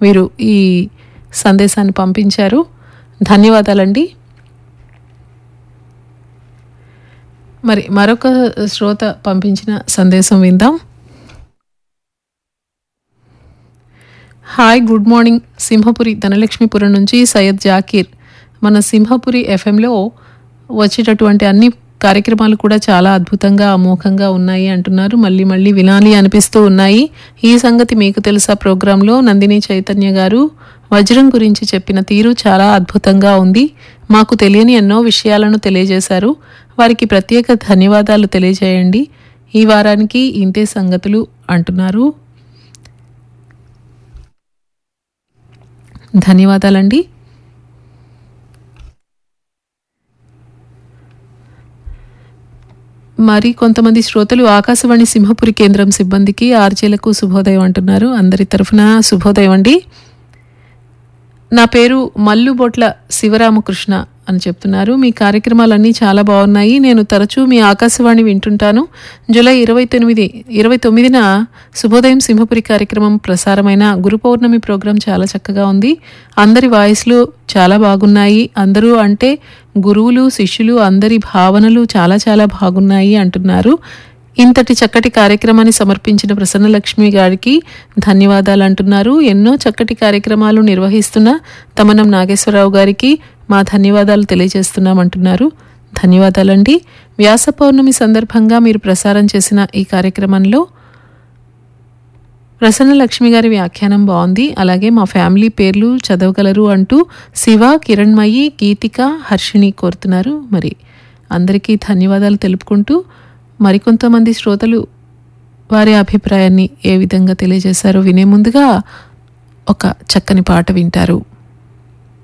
వీరు ఈ సందేశాన్ని పంపించారు ధన్యవాదాలండి మరి మరొక శ్రోత పంపించిన సందేశం విందాం hi good morning Simhapuri Dhanalakshmipuram నుంచి సయ్యద్ జాకీర్ మన సింహపురి ఎఫ్ఎంలో వచ్చేటటువంటి అన్ని కార్యక్రమాలు కూడా చాలా అద్భుతంగా అమోఘంగా ఉన్నాయి అంటున్నారు మళ్ళీ మళ్ళీ వినాలి అనిపిస్తూ ఉన్నాయి ఈ సంగతి మీకు తెలుసా ప్రోగ్రాంలో నందిని చైతన్య గారు వజ్రం గురించి చెప్పిన తీరు చాలా అద్భుతంగా ఉంది మాకు తెలియని ఎన్నో విషయాలను తెలియజేశారు వారికి ప్రత్యేక ధన్యవాదాలు తెలియజేయండి ఈ వారానికి ఇంతే సంగతులు అంటున్నారు ధన్యవాదాలండి మరి కొంతమంది శ్రోతలు ఆకాశవాణి సింహపురి కేంద్రం సిబ్బందికి ఆర్జేలకు శుభోదయం అంటున్నారు అందరి తరఫున శుభోదయం అండి నా పేరు మల్లుబొట్ల శివరామకృష్ణ అని చెప్తున్నారు మీ కార్యక్రమాలన్నీ చాలా బాగున్నాయి నేను తరచూ మీ ఆకాశవాణి వింటుంటాను జూలై ఇరవై తొమ్మిది ఇరవై తొమ్మిదిన శుభోదయం సింహపురి కార్యక్రమం ప్రసారమైన గురు పౌర్ణమి ప్రోగ్రాం చాలా చక్కగా ఉంది అందరి వాయిస్లు చాలా బాగున్నాయి అందరూ అంటే గురువులు శిష్యులు అందరి భావనలు చాలా చాలా బాగున్నాయి అంటున్నారు ఇంతటి చక్కటి కార్యక్రమాన్ని సమర్పించిన ప్రసన్నలక్ష్మి గారికి ధన్యవాదాలు అంటున్నారు ఎన్నో చక్కటి కార్యక్రమాలు నిర్వహిస్తున్న తమనం నాగేశ్వరరావు గారికి మా ధన్యవాదాలు తెలియజేస్తున్నామంటున్నారు ధన్యవాదాలండి వ్యాస పౌర్ణమి సందర్భంగా మీరు ప్రసారం చేసిన ఈ కార్యక్రమంలో ప్రసన్న లక్ష్మి గారి వ్యాఖ్యానం బాగుంది అలాగే మా ఫ్యామిలీ పేర్లు చదవగలరు అంటూ శివ కిరణ్మయి గీతిక హర్షిణి కోరుతున్నారు మరి అందరికీ ధన్యవాదాలు తెలుపుకుంటూ మరికొంతమంది శ్రోతలు వారి అభిప్రాయాన్ని ఏ విధంగా తెలియజేశారో వినే ముందుగా ఒక చక్కని పాట వింటారు